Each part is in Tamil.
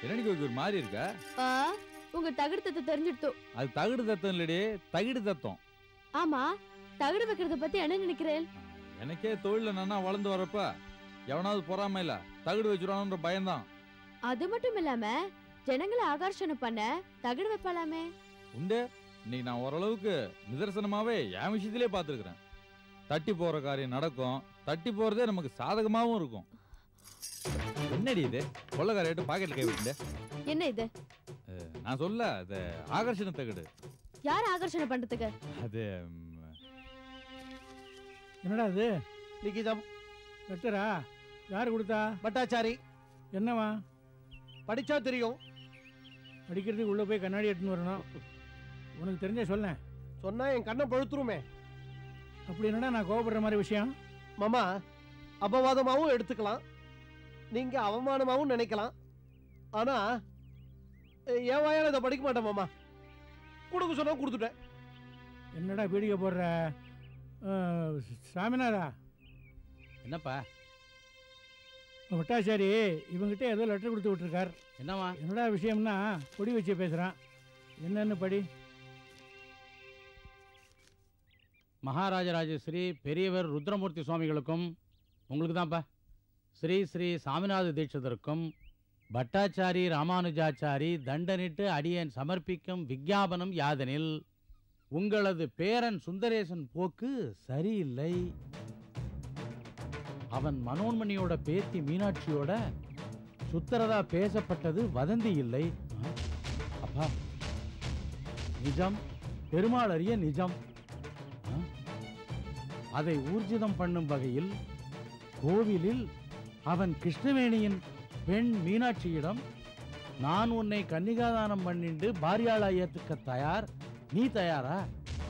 என்னடி ஒரு மாதிரி இருக்க ஆ, உங்க தகுடுத்தத்தை தெரிஞ்சிடுத்து அது தகுடு தத்தம் இல்லடி தகிடு தத்தம் ஆமா தகுடு வைக்கிறத பத்தி என்ன நினைக்கிறேன் எனக்கே தொழில நன்னா வளர்ந்து வரப்ப எவனாவது பொறாம இல்ல தகுடு வச்சிருவானுன்ற பயம்தான் அது மட்டும் இல்லாம ஜனங்களை ஆகர்ஷணம் பண்ண தகுடு வைப்பாலாமே உண்டு இன்னைக்கு நான் ஓரளவுக்கு நிதர்சனமாவே என் விஷயத்திலே பார்த்துருக்குறேன் தட்டி போற காரியம் நடக்கும் தட்டி போறதே நமக்கு சாதகமாவும் இருக்கும் என்னடி இது கொள்ளக்காரிட்டு பாக்கெட்ல கை விட்டு என்ன இது நான் சொல்ல அது ஆகர்ஷண தகடு யார் ஆகர்ஷணம் பண்றதுக்கு அது ம், என்னடா இது லிகிதம் லெட்டரா யார் கொடுத்தா பட்டாச்சாரி என்னவா படிச்சா தெரியும் படிக்கிறதுக்கு உள்ள போய் கண்ணாடி எடுத்துன்னு வரணும் உனக்கு தெரிஞ்ச சொல்லேன் சொன்னா என் கண்ணை பழுத்துருமே அப்படி என்னடா நான் கோவப்படுற மாதிரி விஷயம் மாமா அபவாதமாவும் எடுத்துக்கலாம் நீங்க அவமானமாவும் நினைக்கலாம் ஆனா அஹ், என் வாயால இதை படிக்க மாட்டேன் மாமா கொடுக்க சொன்னா கொடுத்துட்டேன் என்னடா பீடிகை போடுற அஹ், சாமிநாதா என்னப்பா விட்டாச்சாரி இவங்கிட்ட ஏதோ லெட்டர் கொடுத்து விட்டுருக்கார் என்னவா என்னடா விஷயம்னா கொடி வச்சு பேசுகிறான் என்னன்னு படி மகாராஜராஜஸ்ரீ பெரியவர் ருத்ரமூர்த்தி சுவாமிகளுக்கும் உங்களுக்கு தான்ப்பா ஸ்ரீ ஸ்ரீ சாமிநாத தீட்சிதருக்கும் பட்டாச்சாரி ராமானுஜாச்சாரி தண்டனிட்டு அடியேன் சமர்ப்பிக்கும் விஞ்ஞாபனம் யாதெனில் உங்களது பேரன் சுந்தரேசன் போக்கு சரியில்லை அவன் மனோன்மணியோட பேத்தி மீனாட்சியோட சுத்தரதா பேசப்பட்டது வதந்தி இல்லை ஆ? அப்பா நிஜம் பெருமாள் அறிய நிஜம் ஆ? அதை ஊர்ஜிதம் பண்ணும் வகையில் கோவிலில் அவன் கிருஷ்ணவேணியின் பெண் மீனாட்சியிடம் நான் உன்னை கன்னிகாதானம் பண்ணிண்டு பாரியாளா ஏத்துக்க தயார் நீ தயாரா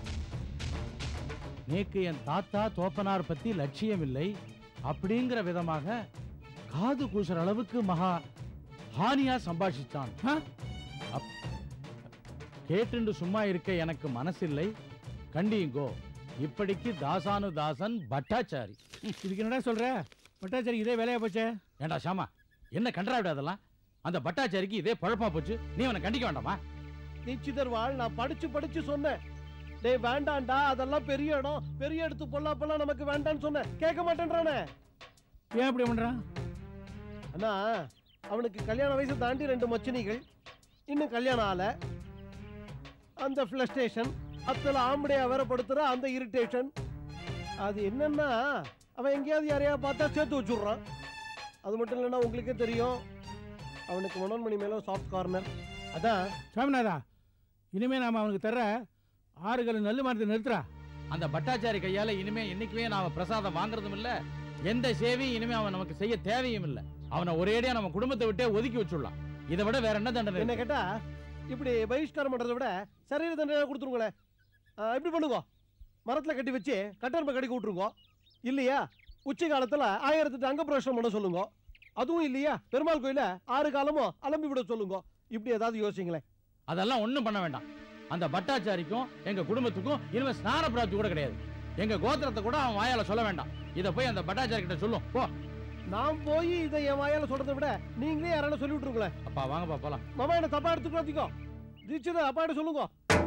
நேக்கு என் தாத்தா தோப்பனார் பத்தி லட்சியம் இல்லை அப்படிங்கிற விதமாக காது கூசுற அளவுக்கு மகா ஹானியா சம்பாஷிச்சான் ஆ? அப்- கேட்டுண்டு சும்மா இருக்க எனக்கு மனசில்லை கண்டியுங்கோ இப்படிக்கு தாசானு தாசன் பட்டாச்சாரி இதுக்கு என்னடா சொல்ற பட்டாச்சாரி இதே வேலையா போச்சே ஏண்டா ஷாமா என்ன கண்டராவிட அதெல்லாம் அந்த பட்டாச்சாரிக்கு இதே பழப்பா போச்சு நீ அவனை கண்டிக்க வேண்டாமா நிச்சிதர் வாழ் நான் படிச்சு படிச்சு சொன்னேன் டேய் வேண்டாம்டா அதெல்லாம் பெரிய இடம் பெரிய இடத்து பொல்லாப்பெல்லாம் நமக்கு வேண்டாம்னு சொன்னேன் கேட்க மாட்டேன்றானே ஏன் அப்படி பண்றான் அண்ணா அவனுக்கு கல்யாண வயசு தாண்டி ரெண்டு மச்சினிகள் இன்னும் கல்யாணம் ஆல அந்த ஃப்ளஸ்டேஷன் அத்தனை ஆம்படையா வேற படுத்துற அந்த இரிட்டேஷன் அது என்னன்னா அவன் எங்கேயாவது யாரையாவது பார்த்தா சேர்த்து வச்சுடுறான் அது மட்டும் இல்லைன்னா உங்களுக்கே தெரியும் அவனுக்கு மனோன்மணி மேல சாஃப்ட் கார்னர் அதான் சாமிநாதா இனிமே நாம அவனுக்கு தர்ற ஆறு கல் நெல்லு மரத்தை நிறுத்துறா அந்த பட்டாச்சாரி கையால இனிமே என்னைக்குமே நாம பிரசாதம் வாங்குறதும் இல்ல எந்த சேவையும் இனிமே அவன் நமக்கு செய்ய தேவையும் இல்ல அவனை ஒரேடியா நம்ம குடும்பத்தை விட்டே ஒதுக்கி வச்சுடலாம் இதை விட வேற என்ன தண்டனை என்ன இருக்கு? கேட்டா இப்படி பகிஷ்காரம் பண்றதை விட சரீர தண்டனை கொடுத்துருங்களேன் ஆ, இப்படி பண்ணுங்க மரத்துல கட்டி வச்சு கட்டரம்பை கடிக்க விட்டுருங்க இல்லையா உச்சி காலத்துல ஆயிரத்தெட்டு அங்க பிரவேசனம் பண்ண சொல்லுங்க அதுவும் இல்லையா பெருமாள் கோயில ஆறு காலமும் அலம்பி விட சொல்லுங்க இப்படி ஏதாவது யோசிங்களேன் அதெல்லாம் ஒண்ணும் பண்ண வேண்டாம் அந்த பட்டாச்சாரிக்கும் எங்க குடும்பத்துக்கும் இனிமே ஸ்நான பிராப்தி கூட கிடையாது எங்க கோத்திரத்தை கூட அவன் வாயால சொல்ல வேண்டாம் இத போய் அந்த பட்டாச்சாரி கிட்ட சொல்லும் போ நான் போய் இதை என் வாயால சொல்றதை விட நீங்களே யாரான சொல்லி விட்டுருங்களேன் அப்பா வாங்கப்பா போலாம் மாமா என்ன தப்பா எடுத்துக்காதீங்க தீட்சித அப்பாட்ட சொல்லுங்க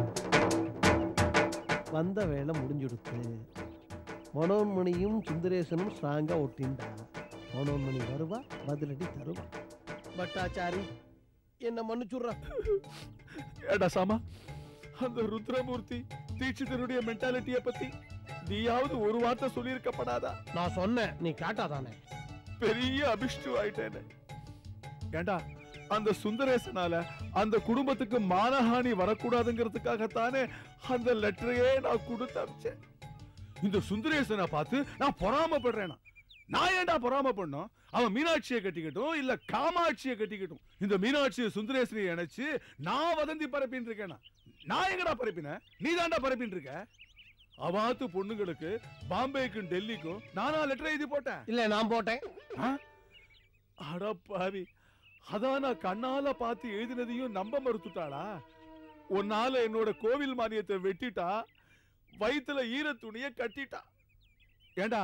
வந்த வேலை முடிஞ்சுடுத்து மனோன்மணியும் சுந்தரேசனும் ஸ்ட்ராங்கா ஒட்டிண்டா மனோன்மணி வருவா பதிலடி தருவா பட்டாச்சாரி என்ன மன்னிச்சுடுறா ஏடா சாமா அந்த ருத்ரமூர்த்தி தீட்சிதனுடைய மென்டாலிட்டிய பத்தி நீயாவது ஒரு வார்த்தை சொல்லியிருக்கப்படாதா நான் சொன்னேன் நீ கேட்டாதானே பெரிய அபிஷ்டு ஆயிட்டேன்னு ஏண்டா அந்த சுந்தரேசனால அந்த குடும்பத்துக்கு மானஹானி வரக்கூடாதுங்கிறதுக்காகத்தானே அந்த லெட்டரையே நான் கொடுத்து அனுப்பிச்சேன் இந்த சுந்தரேசனை பார்த்து நான் பொறாமப்படுறேனா நான் ஏன்டா பொறாம பண்ணோம் அவன் மீனாட்சியை கட்டிக்கட்டும் இல்ல காமாட்சியை கட்டிக்கட்டும் இந்த மீனாட்சியை சுந்தரேசனை இணைச்சு நான் வதந்தி பரப்பின்னு இருக்கேனா நான் எங்கடா பரப்பினேன் நீ தாண்டா பரப்பின்னு இருக்க அவாத்து பொண்ணுங்களுக்கு பாம்பேக்கும் டெல்லிக்கும் நானா லெட்டர் எழுதி போட்டேன் இல்ல நான் போட்டேன் அட பாவி அதான் நான் கண்ணால பார்த்து எழுதினதையும் நம்ப மறுத்துட்டாளா உன்னால என்னோட கோவில் மானியத்தை வெட்டிட்டா வயித்துல ஈர துணிய கட்டிட்டா ஏண்டா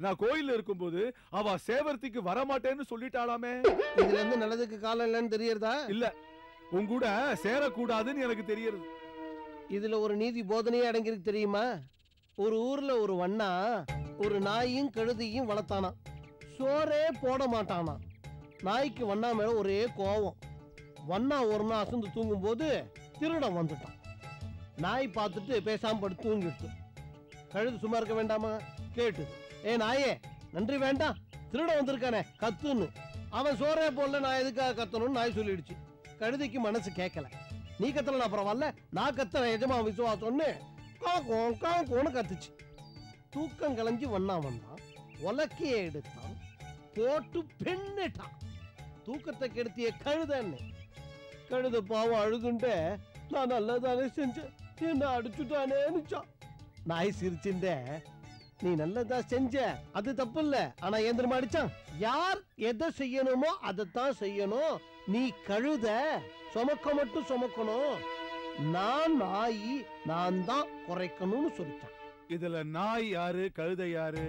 நான் கோயில்ல இருக்கும்போது அவ சேவர்த்திக்கு வரமாட்டேன்னு சொல்லிட்டாளாமே இதுல இருந்து நல்லதுக்கு காலம் இல்லைன்னு தெரியறதா இல்ல உன் கூட சேரக்கூடாதுன்னு எனக்கு தெரியறது இதுல ஒரு நீதி போதனையே அடங்கியிருக்கு தெரியுமா ஒரு ஊர்ல ஒரு வண்ணா ஒரு நாயும் கழுதையும் வளர்த்தானாம் சோறே போட மாட்டானாம் நாய்க்கு வண்ணா மேல ஒரே கோவம் வண்ணா ஒரு நாள் அசந்து தூங்கும்போது திருடன் வந்துட்டான் நாய் பார்த்துட்டு பேசாம படுத்து தூங்கிடுச்சு கழுது சும்மா இருக்க வேண்டாமா கேட்டு ஏ நாயே நன்றி வேண்டாம் திருடன் வந்திருக்கானே கத்துன்னு அவன் சோறே போடல நான் எதுக்காக கத்தணும்னு நாய் சொல்லிடுச்சு கழுதைக்கு மனசு கேட்கல நீ கத்தல அப்புறம் வரல நான் கத்துறேன் எஜமா விசுவாசம்னு காக்கும் காக்கும்னு கத்துச்சு தூக்கம் கலைஞ்சு வண்ணா வந்தான் உலக்கைய எடுத்தான் போட்டு பெண்ணிட்டான் தூக்கத்தை கெடுத்திய கழுதன்னு கழுத பாவம் அழுதுண்டே நான் நல்லதானே செஞ்சேன் என்ன அடிச்சுட்டானேன்னுச்சான் நாய் சிரிச்சுண்டே நீ நல்லதா செஞ்ச அது தப்பு இல்ல ஆனா ஏந்திரமா அடிச்சான் யார் எதை செய்யணுமோ அதைத்தான் செய்யணும் நீ கழுத சுமக்க மட்டும் சுமக்கணும் நான் நாயி நான் தான் குறைக்கணும்னு சொல்லிட்டான் இதுல நாய் யாரு கழுதை யாரு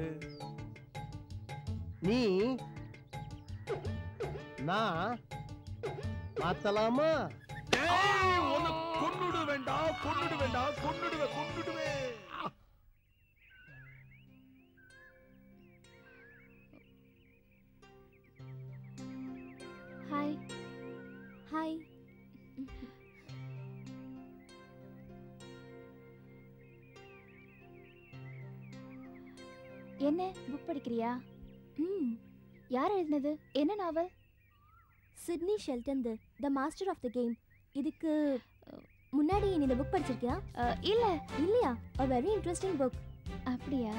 நீ நான் மாத்தலாமா ஏய், உன்னை கொன்னுடு வேண்டாம் கொன்னுடு வேண்டாம் கொன்னுடுவே கொன்னுடுவே ஹாய் ஹாய் என்ன புக் படிக்கிறியா ம் யார் எழுதினது என்ன novel Sidney Sheldon the master of the game இதுக்கு அஹ், முன்னாடி நீ இந்த புக் படிச்சிருக்கியா அஹ், இல்ல இல்லையா a வெரி இன்ட்ரெஸ்டிங் புக் அப்படியா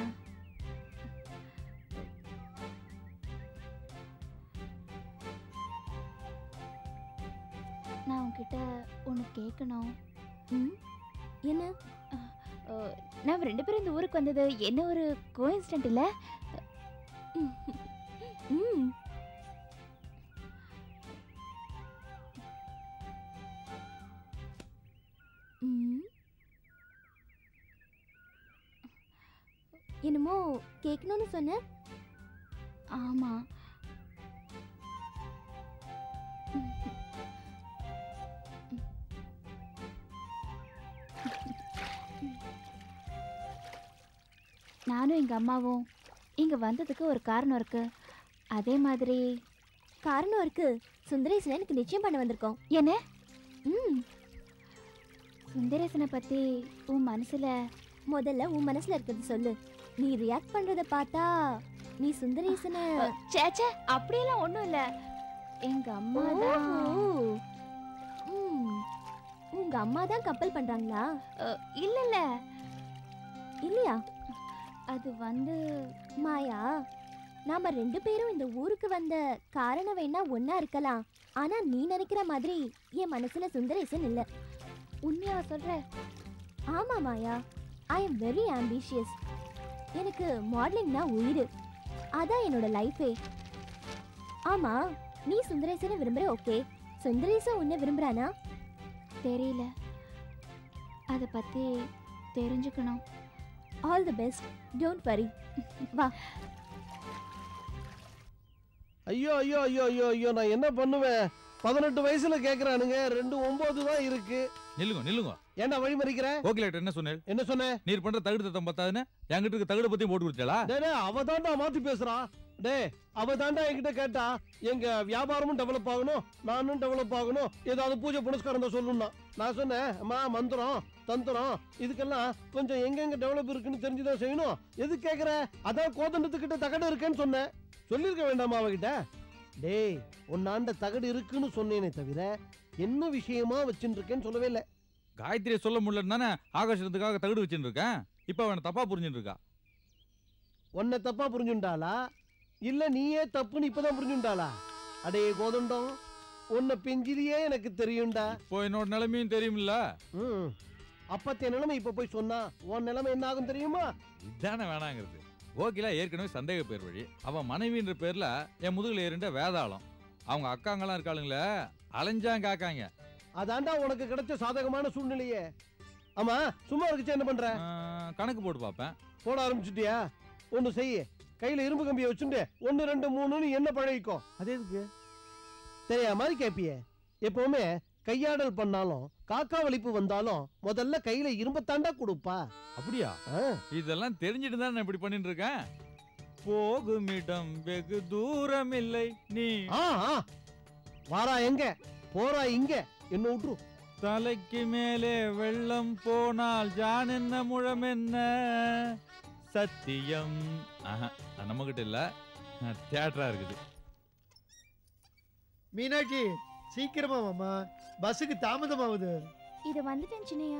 நான் உன்கிட்ட ஒன்று கேட்கணும் ம் என்ன அஹ், நாம ரெண்டு பேரும் இந்த ஊருக்கு வந்தது என்ன ஒரு கோயின்சிடென்ட் இல்ல ம் ம். என்னமோ கேட்கணும்னு சொன்ன ஆமா நானும் எங்க அம்மாவும் இங்க வந்ததுக்கு ஒரு காரணம் இருக்கு அதே மாதிரி காரணம் இருக்கு சுந்தரேசன் எனக்கு நிச்சயம் பண்ண வந்திருக்கோம் என்ன ம் சுந்தரேசனை பத்தி உன் மனசுல முதல்ல உன் மனசுல இருக்கிறது சொல்லு நீ ரியாக்ட் பண்றத பார்த்தா நீ சுந்தரேசனை சேச்சே அப்படியெல்லாம் ஒண்ணும் இல்ல எங்க அம்மா தான் ஓஹோ. ம். உங்க அம்மா தான் கப்பல் பண்றாங்களா இல்ல இல்ல இல்லையா அது வந்து மாயா நாம ரெண்டு பேரும் இந்த ஊருக்கு வந்த காரணம் வேணா ஒண்ணா இருக்கலாம் ஆனா நீ நினைக்கிற மாதிரி என் மனசுல சுந்தரேசன் இல்ல உண்மையா சொல்ற ஆமா Maya I am very ambitious எனக்கு மாடலிங்னா உயிர் அதான் என்னோட லைஃபே ஆமா நீ சுந்தரேசனை விரும்புற ஓகே சுந்தரேசன் உன்னை விரும்புறானா தெரியல அத பத்தி தெரிஞ்சுக்கணும் all the best don't worry வா ஐயோ ஐயோ ஐயோ ஐயோ ஐயோ நான் என்ன பண்ணுவேன் பதினெட்டு வயசுல கேக்குறானுங்க ரெண்டு ஒன்பது தான் இருக்கு நில்லுங்க நில்லுங்க ஏன்டா வழிமறிக்கிற கோகிலேட்டர் என்ன சொன்னேன் என்ன சொன்ன நீர் பண்ற தகுடு தத்தம் பத்தாதுன்னு என்கிட்ட இருக்க தகுடு பத்தியும் போட்டு கொடுத்தாளா டேய் டேய், அவ தாண்டா மாத்தி பேசுறா டேய் அவ தாண்டா என்கிட்ட கேட்டா எங்க வியாபாரமும் டெவலப் ஆகணும் நானும் டெவலப் ஆகணும் ஏதாவது பூஜை புனஸ்காரம் தான் சொல்லணும்னா நான் சொன்னேன் அம்மா மந்திரம் தந்திரம் இதுக்கெல்லாம் கொஞ்சம் எங்கெங்க டெவலப் இருக்குன்னு தெரிஞ்சுதான் செய்யணும் எது கேக்குற அதான் கோதண்டத்துக்கிட்ட தகடு இருக்கேன்னு சொன்னேன் சொல்லியிருக்க வேண்டாமா அவகிட்ட டேய் உன்னாண்ட தகடு இருக்குன்னு சொன்னேனே தவிர என்ன விஷயமா வச்சுட்டு இருக்கேன்னு சொல்லவே இல்லை காயத்ரியை சொல்ல முடியலன்னு தானே ஆகர்ஷணத்துக்காக தகுடு வச்சுட்டு இருக்கேன் இப்ப அவனை தப்பா புரிஞ்சுட்டு இருக்கா உன்னை தப்பா புரிஞ்சுண்டாளா இல்ல நீயே தப்புன்னு இப்பதான் புரிஞ்சுண்டாளா அடே கோதண்டம் உன்னை பெஞ்சிலேயே எனக்கு தெரியும்டா இப்போ என்னோட நிலைமையும் தெரியுமில்ல ம் அப்பத்திய நிலைமை இப்ப போய் சொன்னா உன் நிலைமை என்ன ஆகும் தெரியுமா இதானே வேணாங்கிறது கோகிலா ஏற்கனவே சந்தேக பேர் வழி அவன் மனைவின்ற பேர்ல என் முதுகுல ஏறிண்ட வேதாளம் அவங்க அக்காங்கெல்லாம் இருக்காளுங்களே அலைஞ்சாங்க காக்காங்க அதாண்டா உனக்கு கிடைச்ச சாதகமான சூழ்நிலையே ஆமா சும்மா இருக்குச்சு என்ன பண்ற ஆஹ், கணக்கு போட்டு பார்ப்பேன் போட ஆரம்பிச்சுட்டியா ஒன்று செய்ய கையில இரும்பு கம்பியை வச்சுட்டு ஒன்று ரெண்டு மூணுன்னு என்ன பழகிக்கோ அது எதுக்கு தெரியாத மாதிரி கேப்பியே எப்பவுமே கையாடல் பண்ணாலும் காக்கா வலிப்பு வந்தாலும் முதல்ல கையில இரும்பத்தாண்டா கொடுப்பா அப்படியா ஆ, இதெல்லாம் தெரிஞ்சுட்டு தான் நான் இப்படி பண்ணிட்டு இருக்கேன் போகுமிடம் வெகு தூரம் இல்லை நீ ஆ ஆ. வாரா எங்க போறா இங்க என்ன விட்டுரு தலைக்கு மேலே வெள்ளம் போனால் ஜான் என்ன முழம் என்ன சத்தியம் ஆஹா நம்ம கிட்ட இல்ல தியேட்டரா இருக்குது மீனாட்சி சீக்கிரமா மாமா பஸ்ஸுக்கு தாமதமாகுது இது வந்துட்டேன் சின்னையா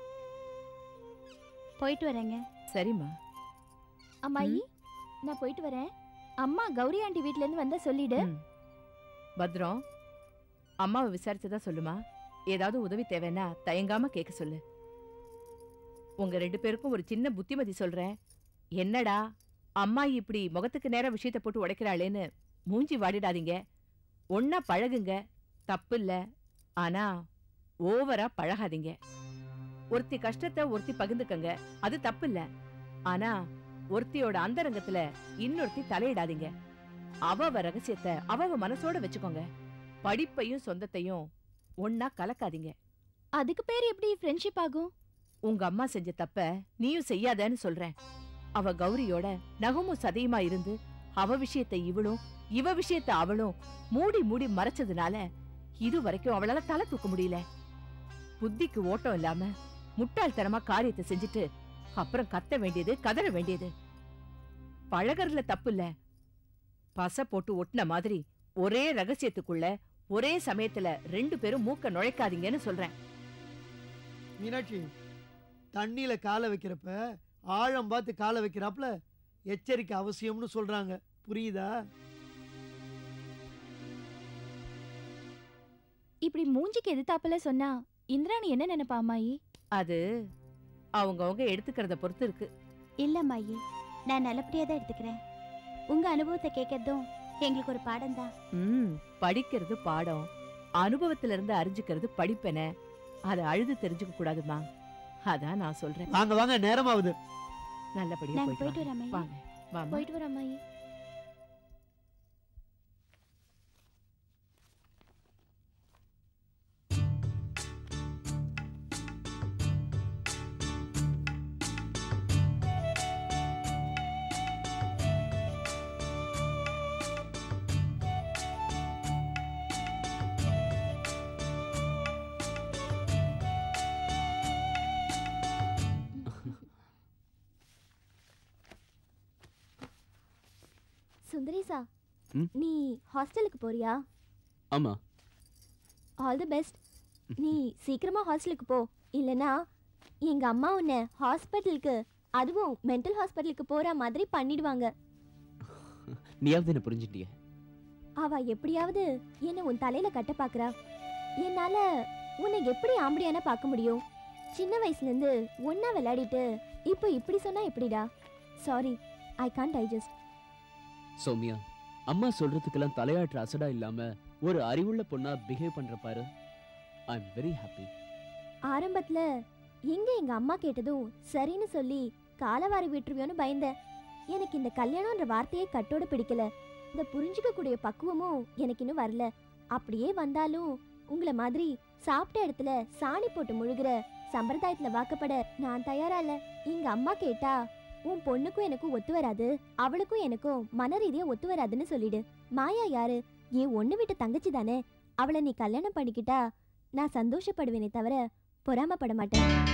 போயிட்டு வரேங்க சரிம்மா அம்மாயி நான் போயிட்டு வரேன் அம்மா கௌரி ஆண்டி வீட்ல இருந்து வந்தா சொல்லிடு ம். பத்ரம் அம்மாவை விசாரிச்சதா சொல்லுமா ஏதாவது உதவி தேவைன்னா தயங்காம கேட்க சொல்லு உங்க ரெண்டு பேருக்கும் ஒரு சின்ன புத்திமதி சொல்றேன் என்னடா அம்மா இப்படி முகத்துக்கு நேரா விஷயத்தை போட்டு உடைக்கிறாளேன்னு மூஞ்சி வாடிடாதீங்க ஒன்னா பழகுங்க தப்பு இல்ல ஆனா ஓவரா பழகாதீங்க ஒருத்தி கஷ்டத்தை ஒருத்தி பகிர்ந்துக்கங்க அது தப்பு இல்ல ஆனா ஒருத்தியோட அந்தரங்கத்துல இன்னொருத்தி தலையிடாதீங்க அவ அவ ரகசியத்தை அவ அவ மனசோட வச்சுக்கோங்க படிப்பையும் சொந்தத்தையும் ஒன்னா கலக்காதீங்க அதுக்கு பேர் எப்படி ஃப்ரெண்ட்ஷிப் ஆகும் உங்க அம்மா செஞ்ச தப்ப நீயும் செய்யாதன்னு சொல்றேன் அவ கௌரியோட நகமும் சதையுமா இருந்து அவ விஷயத்தை இவளும் இவ விஷயத்தை அவளும் மூடி மூடி மறைச்சதுனால இது வரைக்கும் அவளால தலை தூக்க முடியல புத்திக்கு ஓட்டம் இல்லாம முட்டாள்தனமா காரியத்தை செஞ்சுட்டு அப்புறம் கத்த வேண்டியது கதற வேண்டியது பழகறதுல தப்பு இல்ல பச போட்டு ஒட்டின மாதிரி ஒரே ரகசியத்துக்குள்ள ஒரே சமயத்துல ரெண்டு பேரும் மூக்க நுழைக்காதீங்கன்னு சொல்றேன் மீனாட்சி தண்ணியில காலை வைக்கிறப்ப ஆழம் பார்த்து காலை வைக்கிறாப்புல எச்சரிக்கை அவசியம்னு சொல்றாங்க புரியுதா இப்படி மூஞ்சிக்கு எதிர்த்தாப்புல சொன்னா இந்திராணி என்ன நினைப்பா அம்மாயி அது அவங்கவங்க எடுத்துக்கிறத பொறுத்து இருக்கு இல்ல மாயி நான் நல்லபடியா தான் எடுத்துக்கிறேன் உங்க அனுபவத்தை கேட்கறதும் எங்களுக்கு ஒரு பாடம் தான் ம் படிக்கிறது பாடம் அனுபவத்துல இருந்து அறிஞ்சுக்கிறது படிப்பென அதை அழுது தெரிஞ்சுக்க கூடாதுமா அதான் நான் சொல்றேன் வாங்க வாங்க நேரமாகுது நல்லபடியா நாங்க போயிட்டு போயிட்டு வாங்க. வரோம் மாயி வாங்க வாமா போயிட்டு வர அம்மாயி சுந்தரேசா ம்? நீ ஹாஸ்டலுக்கு போறியா ஆமா ஆல் தி பெஸ்ட் நீ சீக்கிரமா ஹாஸ்டலுக்கு போ இல்லனா எங்க அம்மா உன்னை ஹாஸ்பிட்டலுக்கு அதுவும் மென்டல் ஹாஸ்பிட்டலுக்கு போற மாதிரி பண்ணிடுவாங்க நீயாவது என்ன புரிஞ்சுட்டிய அவ எப்படியாவது என்ன உன் தலையில கட்ட பாக்குறா என்னால உன்னை எப்படி ஆம்படியான பார்க்க முடியும் சின்ன வயசுல இருந்து ஒன்னா விளையாடிட்டு இப்போ இப்படி சொன்னா எப்படிடா sorry I can't digest Soumya அம்மா சொல்றதுக்கெல்லாம் தலையாட்டுற அசடா இல்லாம ஒரு அறிவுள்ள பொண்ணா பிஹேவ் பண்ற பாரு ஐ எம் வெரி ஹாப்பி ஆரம்பத்துல எங்க எங்க அம்மா கேட்டதும் சரின்னு சொல்லி காலவாரி விட்டுருவியோன்னு பயந்தேன் எனக்கு இந்த கல்யாணம்ன்ற வார்த்தையே கட்டோட பிடிக்கல இந்த புரிஞ்சுக்க கூடிய பக்குவமும் எனக்கு இன்னும் வரல அப்படியே வந்தாலும் உங்களை மாதிரி சாப்பிட்ட இடத்துல சாணி போட்டு முழுகுற சம்பிரதாயத்துல வாக்கப்பட நான் தயாரா இல்ல எங்க அம்மா கேட்டா உன் பொண்ணுக்கும் எனக்கும் ஒத்து வராது அவளுக்கும் எனக்கும் மன ரீதியா ஒத்து வராதுன்னு சொல்லிடு மாயா யாரு என் ஒண்ணு விட்டு தங்கச்சி தானே அவளை நீ கல்யாணம் பண்ணிக்கிட்டா நான் சந்தோஷப்படுவேனே தவிர பொறாமப்பட மாட்டேன்